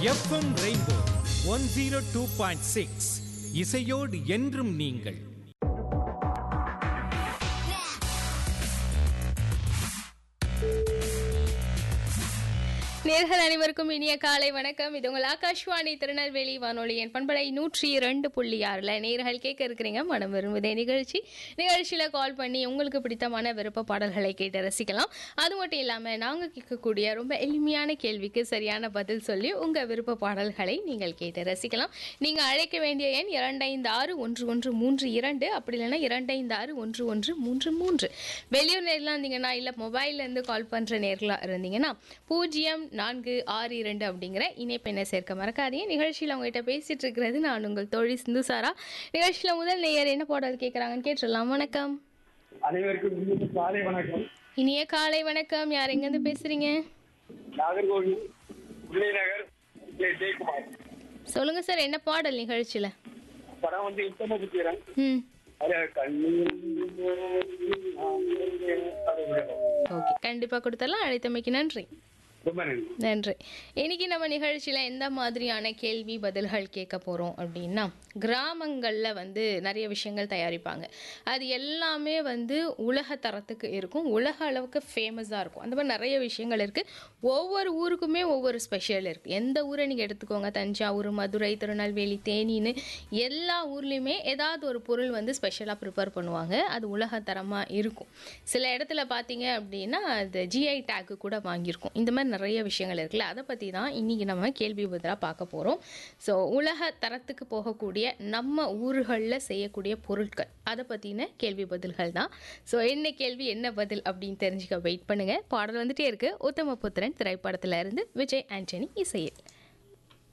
FM rainbow one zero two point six இசையோடு என்றும் நீங்கள் நேர்கள் அனைவருக்கும் இனிய காலை வணக்கம் இது உங்கள் ஆகாஷ்வாணி திருநெல்வேலி வானொலியின் பண்பலை நூற்றி இரண்டு புள்ளி ஆறில் நேர்கள் கேட்க இருக்கிறீங்க மனம் விரும்புதே நிகழ்ச்சி நிகழ்ச்சியில் கால் பண்ணி உங்களுக்கு பிடித்தமான விருப்ப பாடல்களை கேட்டு ரசிக்கலாம் அது மட்டும் இல்லாமல் நாங்கள் கேட்கக்கூடிய ரொம்ப எளிமையான கேள்விக்கு சரியான பதில் சொல்லி உங்கள் விருப்ப பாடல்களை நீங்கள் கேட்டு ரசிக்கலாம் நீங்கள் அழைக்க வேண்டிய எண் இரண்டைந்து ஆறு ஒன்று ஒன்று மூன்று இரண்டு அப்படி இல்லைன்னா இரண்டைந்து ஆறு ஒன்று ஒன்று மூன்று மூன்று வெளியூர் நேரில் இருந்தீங்கன்னா இல்லை மொபைல்லேருந்து கால் பண்ணுற நேர்களாக இருந்தீங்கன்னா பூஜ்ஜியம் நான்கு ஆறு இரண்டு அப்படிங்கிற இணைப்பெண்ணை சேர்க்க மறக்காதீங்க நிகழ்ச்சியில் உங்ககிட்ட பேசிட்டு இருக்கிறது நான் உங்கள் தோழி சிந்துசாரா நிகழ்ச்சியில் முதல் நேயர் என்ன பாடல் கேட்குறாங்கன்னு கேட்டுடலாம் வணக்கம் அனைவருக்கும் இனிய காலை வணக்கம் இனிய காலை வணக்கம் யார் எங்கேருந்து பேசுறீங்க நாகர்கோவில் விஜயநகர் ஜெய ஜெயக்குமார் சொல்லுங்க சார் என்ன பாடல் நிகழ்ச்சியில் படம் வந்து உத்தம புத்திரன் ம் அது கண்ணீர் அது விடணும். ஓகே கண்டிப்பாக கொடுத்தலாம் அழைத்தமைக்கு நன்றி ரொம்ப நன்றி நன்றி இன்னைக்கு நம்ம நிகழ்ச்சியில் எந்த மாதிரியான கேள்வி பதில்கள் கேட்க போகிறோம் அப்படின்னா கிராமங்களில் வந்து நிறைய விஷயங்கள் தயாரிப்பாங்க அது எல்லாமே வந்து உலக தரத்துக்கு இருக்கும் உலக அளவுக்கு ஃபேமஸாக இருக்கும் அந்த மாதிரி நிறைய விஷயங்கள் இருக்குது ஒவ்வொரு ஊருக்குமே ஒவ்வொரு ஸ்பெஷல் இருக்குது எந்த ஊரை நீங்கள் எடுத்துக்கோங்க தஞ்சாவூர் மதுரை திருநெல்வேலி தேனின்னு எல்லா ஊர்லேயுமே ஏதாவது ஒரு பொருள் வந்து ஸ்பெஷலாக ப்ரிப்பேர் பண்ணுவாங்க அது உலக தரமாக இருக்கும் சில இடத்துல பார்த்தீங்க அப்படின்னா அது ஜிஐ டேக்கு கூட வாங்கியிருக்கும் இந்த மாதிரி நிறைய விஷயங்கள் இருக்குல்ல அதை பற்றி தான் இன்றைக்கி நம்ம கேள்வி பதிலாக பார்க்க போகிறோம் ஸோ உலக தரத்துக்கு போகக்கூடிய நம்ம ஊர்களில் செய்யக்கூடிய பொருட்கள் அதை பற்றின கேள்வி பதில்கள் தான் ஸோ என்ன கேள்வி என்ன பதில் அப்படின்னு தெரிஞ்சுக்க வெயிட் பண்ணுங்கள் பாடல் வந்துட்டே இருக்குது உத்தம புத்திரன் திரைப்படத்துல இருந்து விஜய் ஆண்டனி இசையில்